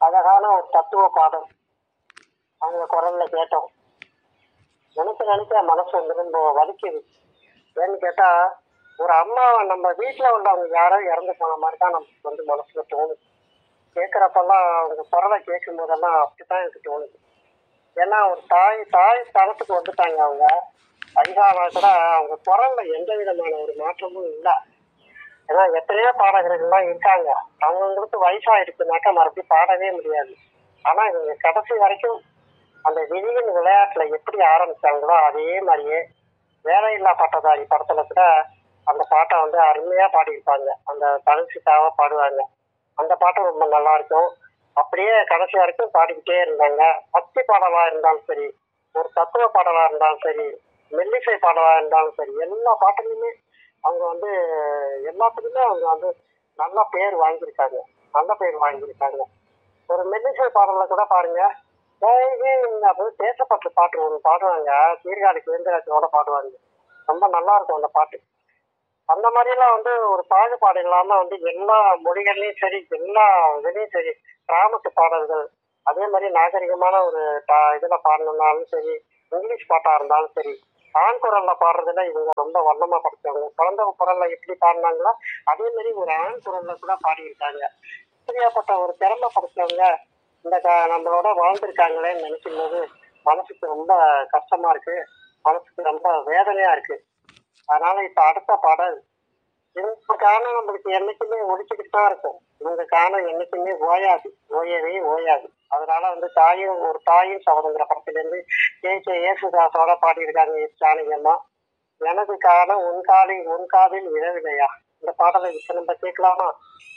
அழகான ஒரு தத்துவ பாடல் அவங்க குரல்ல கேட்டோம் நினைக்க நினைக்க மனசு வந்து ரொம்ப வலிக்குது ஏன்னு கேட்டா ஒரு அம்மா நம்ம வீட்டுல உள்ளவங்க யாரோ இறந்து போன மாதிரி தான் நமக்கு வந்து மனசுல தோணுது கேட்குறப்பெல்லாம் அவங்க குரலை கேட்கும் போதெல்லாம் அப்படித்தான் எனக்கு தோணுது ஏன்னா ஒரு தாய் தாய் ஸ்தானத்துக்கு வந்துட்டாங்க அவங்க வயசானா கூட அவங்க குரல்ல எந்த விதமான ஒரு மாற்றமும் இல்லை ஏன்னா எத்தனையோ பாடகர்கள்லாம் இருக்காங்க அவங்களுக்கு வயசாயிடுச்சுனாக்கா மறுபடியும் பாடவே முடியாது ஆனா இவங்க கடைசி வரைக்கும் அந்த விதியின் விளையாட்டுல எப்படி ஆரம்பிச்சாங்களோ அதே மாதிரியே வேலையில்லா பட்டதாரி படத்துல கூட அந்த பாட்டை வந்து அருமையா பாடியிருப்பாங்க அந்த தனிச்சுக்காக பாடுவாங்க அந்த பாட்டு ரொம்ப நல்லா இருக்கும் அப்படியே கடைசி வரைக்கும் பாடிக்கிட்டே இருந்தாங்க பக்தி பாடலா இருந்தாலும் சரி ஒரு தத்துவ பாடலா இருந்தாலும் சரி மெல்லிசை பாடலா இருந்தாலும் சரி எல்லா பாட்டுலையுமே அவங்க வந்து எல்லாத்துக்குமே அவங்க வந்து நல்ல பேர் வாங்கியிருக்காங்க நல்ல பேர் வாங்கியிருக்காங்க ஒரு மெல்லிசை பாடல கூட பாருங்க அப்படி தேசப்பட்டு பாட்டு ஒன்று பாடுவாங்க சீர்காழி கேந்திராஜனோட பாடுவாங்க ரொம்ப நல்லா இருக்கும் அந்த பாட்டு அந்த மாதிரிலாம் வந்து ஒரு பாகுபாடு இல்லாம வந்து எல்லா மொழிகள்லயும் சரி எல்லா இதுலயும் சரி கிராமத்து பாடல்கள் அதே மாதிரி நாகரிகமான ஒரு டா- இதுல பாடணும்னாலும் சரி இங்கிலீஷ் பாட்டா இருந்தாலும் சரி ஆண் குரல்ல பாடுறதுல இவங்க ரொம்ப வல்லமா படிச்சவங்க குழந்தை குரல்ல எப்படி பாடினாங்களோ அதே மாதிரி ஒரு ஆண் குரல்ல கூட பாடியிருக்காங்க இப்படியாப்பட்ட ஒரு திறமை படிச்சவங்க இந்த க- நம்மளோட வாழ்ந்திருக்காங்களேன்னு நினைக்கும் போது மனசுக்கு ரொம்ப கஷ்டமா இருக்கு மனசுக்கு ரொம்ப வேதனையா இருக்கு அதனால இப்ப அடுத்த பாடல் இவங்க காரணம் நம்மளுக்கு என்னைக்குமே ஒழிச்சுக்கிட்டு தான் இருக்கும் இவங்க காரணம் என்னைக்குமே ஓயாது ஓயவே ஓயாது அதனால வந்து தாயும் ஒரு தாயும் சகோதர படத்துல இருந்து கே கே ஏசுதாசோட பாடியிருக்காங்க எஸ் ஜானகி அம்மா எனது காலம் உன் காலில் உன் காதில் விழவில்லையா இந்த பாடலை இப்ப நம்ம கேட்கலாமா